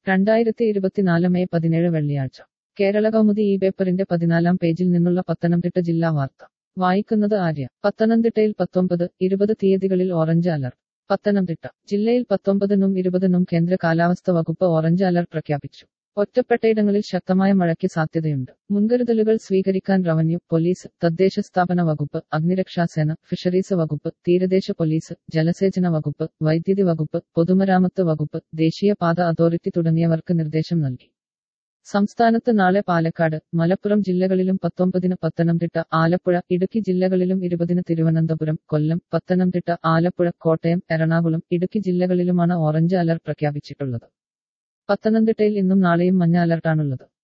രണ്ടായിരത്തി ഇരുപത്തിനാല് മെയ് പതിനേഴ് വെള്ളിയാഴ്ച കേരള കൗമുദി ഈ പേപ്പറിന്റെ പതിനാലാം പേജിൽ നിന്നുള്ള പത്തനംതിട്ട ജില്ലാ വാർത്ത വായിക്കുന്നത് ആര്യ പത്തനംതിട്ടയിൽ പത്തൊമ്പത് ഇരുപത് തീയതികളിൽ ഓറഞ്ച് അലർട്ട് പത്തനംതിട്ട ജില്ലയിൽ പത്തൊമ്പതിനും ഇരുപതിനും കേന്ദ്ര കാലാവസ്ഥ വകുപ്പ് ഓറഞ്ച് അലർട്ട് പ്രഖ്യാപിച്ചു ഒറ്റപ്പെട്ടയിടങ്ങളിൽ ശക്തമായ മഴയ്ക്ക് സാധ്യതയുണ്ട് മുൻകരുതലുകൾ സ്വീകരിക്കാൻ റവന്യൂ പോലീസ് തദ്ദേശ സ്ഥാപന വകുപ്പ് അഗ്നിരക്ഷാസേന ഫിഷറീസ് വകുപ്പ് തീരദേശ പോലീസ് ജലസേചന വകുപ്പ് വൈദ്യുതി വകുപ്പ് പൊതുമരാമത്ത് വകുപ്പ് ദേശീയപാത അതോറിറ്റി തുടങ്ങിയവർക്ക് നിർദ്ദേശം നൽകി സംസ്ഥാനത്ത് നാളെ പാലക്കാട് മലപ്പുറം ജില്ലകളിലും പത്തൊമ്പതിന് പത്തനംതിട്ട ആലപ്പുഴ ഇടുക്കി ജില്ലകളിലും ഇരുപതിന് തിരുവനന്തപുരം കൊല്ലം പത്തനംതിട്ട ആലപ്പുഴ കോട്ടയം എറണാകുളം ഇടുക്കി ജില്ലകളിലുമാണ് ഓറഞ്ച് അലർട്ട് പ്രഖ്യാപിച്ചിട്ടുള്ളത് പത്തനംതിട്ടയിൽ ഇന്നും നാളെയും മഞ്ഞ അലർട്ടാണുള്ളത്